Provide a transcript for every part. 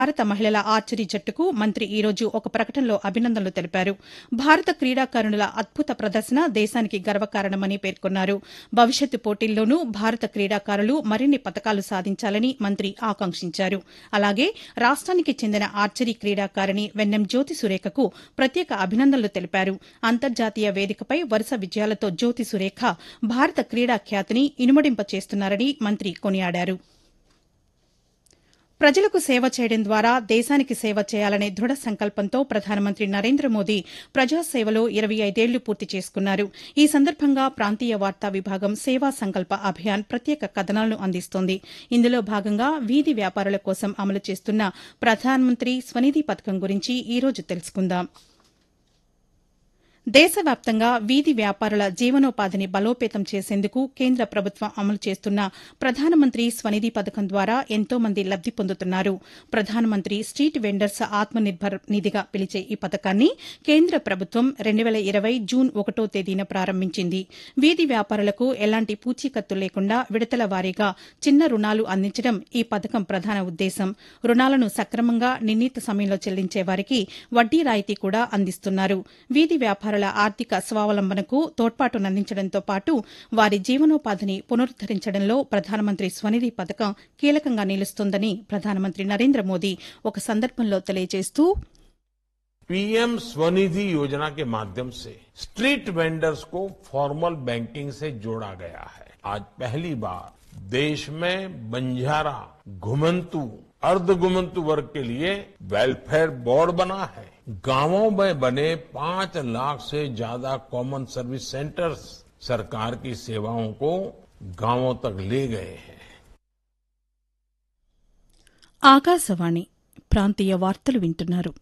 భారత మహిళల ఆర్చరీ జట్టుకు మంత్రి ఈ రోజు ఒక ప్రకటనలో అభినందనలు తెలిపారు భారత క్రీడాకారుణుల అద్భుత ప్రదర్శన దేశానికి గర్వకారణమని పేర్కొన్నారు భవిష్యత్తు పోటీల్లోనూ భారత క్రీడాకారులు మరిన్ని పతకాలు సాధించాలని మంత్రి ఆకాంక్షించారు అలాగే రాష్ట్రానికి చెందిన ఆర్చరీ క్రీడాకారిణి వెన్నెం జ్యోతి సురేఖకు ప్రత్యేక అభినందనలు తెలిపారు అంతర్జాతీయ వేదికపై వరుస విజయాలతో జ్యోతి సురేఖ భారత క్రీడా ఖ్యాతిని ఇనుమడింప చేస్తున్నారని మంత్రి కొనియాడారు ప్రజలకు సేవ చేయడం ద్వారా దేశానికి సేవ చేయాలనే దృఢ సంకల్పంతో ప్రధానమంత్రి నరేంద్ర మోదీ ప్రజాసేవలో ఇరవై ఐదేళ్లు పూర్తి చేసుకున్నారు ఈ సందర్భంగా ప్రాంతీయ వార్తా విభాగం సేవా సంకల్ప అభియాన్ ప్రత్యేక కథనాలను అందిస్తోంది ఇందులో భాగంగా వీధి వ్యాపారుల కోసం అమలు చేస్తున్న ప్రధానమంత్రి స్వనిధి పథకం గురించి ఈ రోజు తెలుసుకుందాం దేశవ్యాప్తంగా వీధి వ్యాపారుల జీవనోపాధిని బలోపేతం చేసేందుకు కేంద్ర ప్రభుత్వం అమలు చేస్తున్న ప్రధానమంత్రి స్వనిధి పథకం ద్వారా ఎంతో మంది లబ్ది పొందుతున్నారు ప్రధానమంత్రి స్ట్రీట్ వెండర్స్ ఆత్మనిర్భర్ నిధిగా పిలిచే ఈ పథకాన్ని కేంద్ర ప్రభుత్వం రెండు వేల ఇరవై జూన్ ఒకటో తేదీన ప్రారంభించింది వీధి వ్యాపారులకు ఎలాంటి పూచీకత్తు లేకుండా విడతల వారీగా చిన్న రుణాలు అందించడం ఈ పథకం ప్రధాన ఉద్దేశం రుణాలను సక్రమంగా నిర్ణీత సమయంలో చెల్లించే వారికి వడ్డీ రాయితీ కూడా అందిస్తున్నారు వీధి వ్యాపారుల ఆర్థిక స్వావలంబనకు తోడ్పాటునందించడంతో పాటు వారి జీవనోపాధిని పునరుద్దరించడంలో ప్రధానమంత్రి స్వనిధి పథకం కీలకంగా నిలుస్తోందని ప్రధానమంత్రి నరేంద్ర మోదీ ఒక సందర్భంలో తెలియజేస్తూ पीएम स्वनिधि योजना के माध्यम से स्ट्रीट वेंडर्स को फॉर्मल बैंकिंग से जोड़ा गया है आज पहली बार देश में बंजारा घुमंतु अर्ध घुमंतु वर्ग के लिए वेलफेयर बोर्ड बना है गांवों में बने पांच लाख से ज्यादा कॉमन सर्विस सेंटर्स सरकार की सेवाओं को गांवों तक ले गए हैं ఆకాశవాణి ప్రాంతీయ వార్తలు వింటున్నారు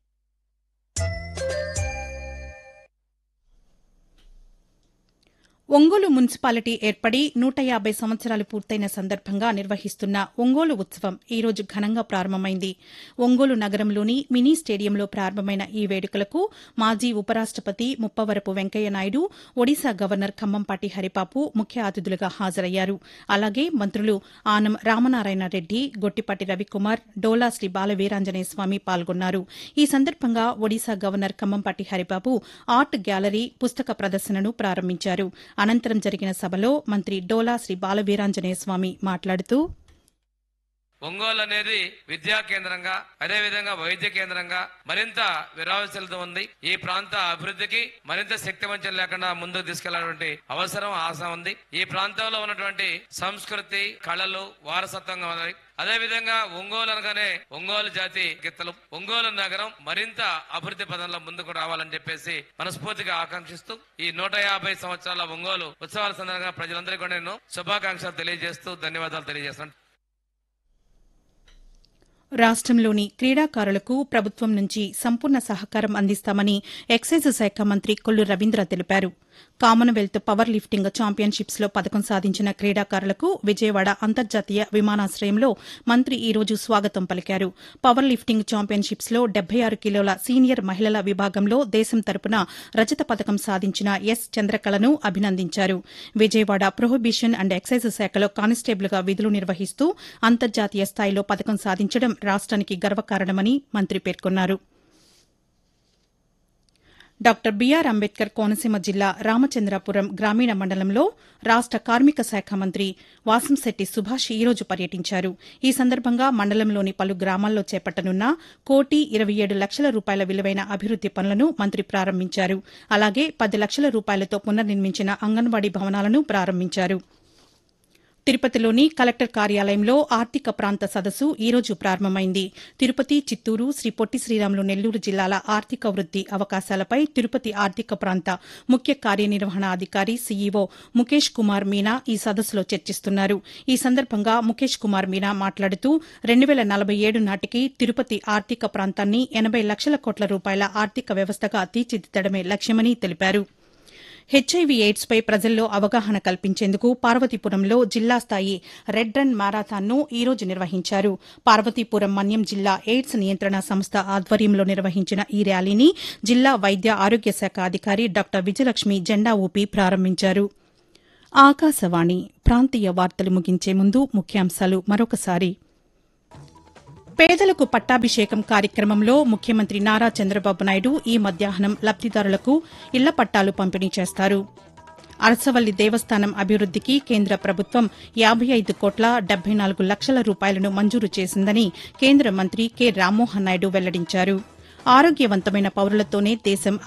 ఒంగోలు మున్సిపాలిటీ ఏర్పడి నూట యాబై సంవత్సరాలు పూర్తయిన సందర్భంగా నిర్వహిస్తున్న ఒంగోలు ఉత్సవం ఈ రోజు ఘనంగా ప్రారంభమైంది ఒంగోలు నగరంలోని మినీ స్టేడియంలో ప్రారంభమైన ఈ వేడుకలకు మాజీ ఉపరాష్టపతి ముప్పవరపు వెంకయ్యనాయుడు ఒడిశా గవర్నర్ ఖమ్మంపాటి హరిపాపు ముఖ్య అతిథులుగా హాజరయ్యారు అలాగే మంత్రులు ఆనం రామనారాయణ రెడ్డి గొట్టిపాటి రవికుమార్ డోలా శ్రీ బాలవీరాంజనేయ స్వామి పాల్గొన్నారు ఈ సందర్భంగా Odisha governor Khammampati Haribabu art gallery పుస్తక ప్రదర్శనను ప్రారంభించారు అనంతరం జరిగిన సభలో మంత్రి డోలా శ్రీ బాలవీరాంజనేయ స్వామి మాట్లాడుతూ ఒంగోలు అనేది విద్యా కేంద్రంగా అదే విధంగా వైద్య కేంద్రంగా మరింత విరావశలత ఉంది ఈ ప్రాంత అభివృద్ధికి మరింత శక్తివంచం లేకుండా ముందుకు తీసుకెళ్లాలంటే అవసరం ఆశ ఉంది ఈ ప్రాంతంలో ఉన్నటువంటి సంస్కృతి కళలు వారసత్వంగా ఉన్నాయి అదే విధంగా ఒంగోలు అనగానే ఒంగోలు జాతి గిత్తలు ఒంగోలు నగరం మరింత అభివృద్ధి పదంలో ముందుకు రావాలని చెప్పేసి మనస్ఫూర్తిగా ఆకాంక్షిస్తూ ఈ నూట యాభై సంవత్సరాల ఒంగోలు ఉత్సవాల సందర్భంగా ప్రజలందరికీ కూడా నేను శుభాకాంక్షలు తెలియజేస్తూ ధన్యవాదాలు తెలియజేస్తాను రాష్టంలోని క్రీడాకారులకు ప్రభుత్వం నుంచి సంపూర్ణ సహకారం అందిస్తామని ఎక్సైజ్ శాఖ మంత్రి కొల్లు రవీంద్ర తెలిపారు కామన్వెల్త్ పవర్ లిఫ్టింగ్ ఛాంపియన్షిప్స్ లో పథకం సాధించిన క్రీడాకారులకు విజయవాడ అంతర్జాతీయ విమానాశ్రయంలో మంత్రి ఈ రోజు స్వాగతం పలికారు పవర్ లిఫ్టింగ్ ఛాంపియన్షిప్స్ లో డెబ్బై ఆరు కిలోల సీనియర్ మహిళల విభాగంలో దేశం తరపున రజత పథకం సాధించిన ఎస్ చంద్రకళను అభినందించారు విజయవాడ ప్రొహిబిషన్ అండ్ ఎక్సైజ్ శాఖలో కానిస్టేబుల్ గా విధులు నిర్వహిస్తూ అంతర్జాతీయ స్థాయిలో పథకం సాధించడం రాష్ట్రానికి గర్వకారణమని మంత్రి పేర్కొన్నారు డాక్టర్ బీఆర్ అంబేద్కర్ కోనసీమ జిల్లా రామచంద్రాపురం గ్రామీణ మండలంలో రాష్ట కార్మిక శాఖ మంత్రి వాసంశెట్టి సుభాష్ ఈ రోజు పర్యటించారు ఈ సందర్భంగా మండలంలోని పలు గ్రామాల్లో చేపట్టనున్న కోటి ఇరవై ఏడు లక్షల రూపాయల విలువైన అభివృద్ది పనులను మంత్రి ప్రారంభించారు అలాగే పది లక్షల రూపాయలతో పునర్నిర్మించిన అంగన్వాడీ భవనాలను ప్రారంభించారు తిరుపతిలోని కలెక్టర్ కార్యాలయంలో ఆర్థిక ప్రాంత సదస్సు ఈ రోజు ప్రారంభమైంది తిరుపతి చిత్తూరు శ్రీ పొట్టి శ్రీరాములు నెల్లూరు జిల్లాల ఆర్థిక వృద్ది అవకాశాలపై తిరుపతి ఆర్థిక ప్రాంత ముఖ్య కార్యనిర్వహణాధికారి సీఈఓ ముఖేష్ కుమార్ మీనా ఈ సదస్సులో చర్చిస్తున్నారు ఈ సందర్భంగా ముఖేష్ కుమార్ మీనా మాట్లాడుతూ రెండు వేల నలభై ఏడు నాటికి తిరుపతి ఆర్థిక ప్రాంతాన్ని ఎనబై లక్షల కోట్ల రూపాయల ఆర్థిక వ్యవస్థగా తీర్చిదిద్దడమే లక్ష్యమని తెలిపారు హెచ్ఐవి ఎయిడ్స్ పై ప్రజల్లో అవగాహన కల్పించేందుకు పార్వతీపురంలో జిల్లా స్థాయి రెడ్ రన్ మారాథాన్ను ఈ రోజు నిర్వహించారు పార్వతీపురం మన్యం జిల్లా ఎయిడ్స్ నియంత్రణ సంస్థ ఆధ్వర్యంలో నిర్వహించిన ఈ ర్యాలీని జిల్లా వైద్య ఆరోగ్య శాఖ అధికారి డాక్టర్ విజయలక్ష్మి జెండా ఊపి ప్రారంభించారు ఆకాశవాణి ప్రాంతీయ వార్తలు ముగించే ముందు ముఖ్యాంశాలు మరొకసారి పేదలకు పట్టాభిషేకం కార్యక్రమంలో ముఖ్యమంత్రి నారా చంద్రబాబు నాయుడు ఈ మధ్యాహ్నం లబ్దిదారులకు ఇళ్ల పట్టాలు పంపిణీ చేస్తారు అరసవల్లి దేవస్థానం అభివృద్దికి కేంద్ర ప్రభుత్వం యాబై ఐదు కోట్ల డెబ్బై నాలుగు లక్షల రూపాయలను మంజూరు చేసిందని కేంద్ర మంత్రి కె రామ్మోహన్ నాయుడు వెల్లడించారు ఆరోగ్యవంతమైన పౌరులతోనే దేశం